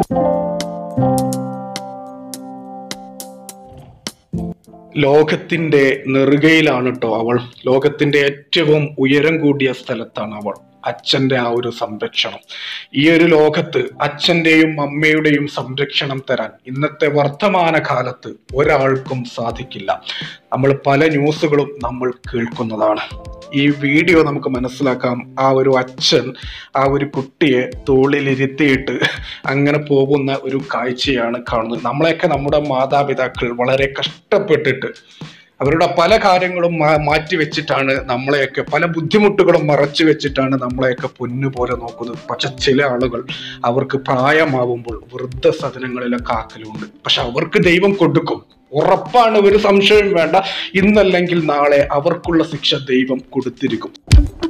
ലോകത്തിന്റെ നെറുകയിലാണ് കേട്ടോ അവൾ ലോകത്തിന്റെ ഏറ്റവും ഉയരം കൂടിയ സ്ഥലത്താണ് അവൾ അച്ഛന്റെ ആ ഒരു സംരക്ഷണം ഈ ഒരു ലോകത്ത് അച്ഛന്റെയും അമ്മയുടെയും സംരക്ഷണം തരാൻ ഇന്നത്തെ വർത്തമാന കാലത്ത് ഒരാൾക്കും സാധിക്കില്ല നമ്മൾ പല ന്യൂസുകളും നമ്മൾ കേൾക്കുന്നതാണ് ഈ വീഡിയോ നമുക്ക് മനസ്സിലാക്കാം ആ ഒരു അച്ഛൻ ആ ഒരു കുട്ടിയെ തോളിലിരുത്തിയിട്ട് അങ്ങനെ പോകുന്ന ഒരു കാഴ്ചയാണ് കാണുന്നത് നമ്മളെയൊക്കെ നമ്മുടെ മാതാപിതാക്കൾ വളരെ കഷ്ടപ്പെട്ടിട്ട് അവരുടെ പല കാര്യങ്ങളും മാ- മാറ്റി വെച്ചിട്ടാണ് നമ്മളെയൊക്കെ പല ബുദ്ധിമുട്ടുകളും മറച്ചു വെച്ചിട്ടാണ് നമ്മളെയൊക്കെ പൊന്നുപോലെ നോക്കുന്നത് പക്ഷെ ചില ആളുകൾ അവർക്ക് പ്രായമാവുമ്പോൾ വൃദ്ധസദനങ്ങളിലൊക്കെ ആക്കലുണ്ട് പക്ഷെ അവർക്ക് ദൈവം കൊടുക്കും ഉറപ്പാണ് ഒരു സംശയം വേണ്ട ഇന്നല്ലെങ്കിൽ നാളെ അവർക്കുള്ള ശിക്ഷ ദൈവം കൊടുത്തിരിക്കും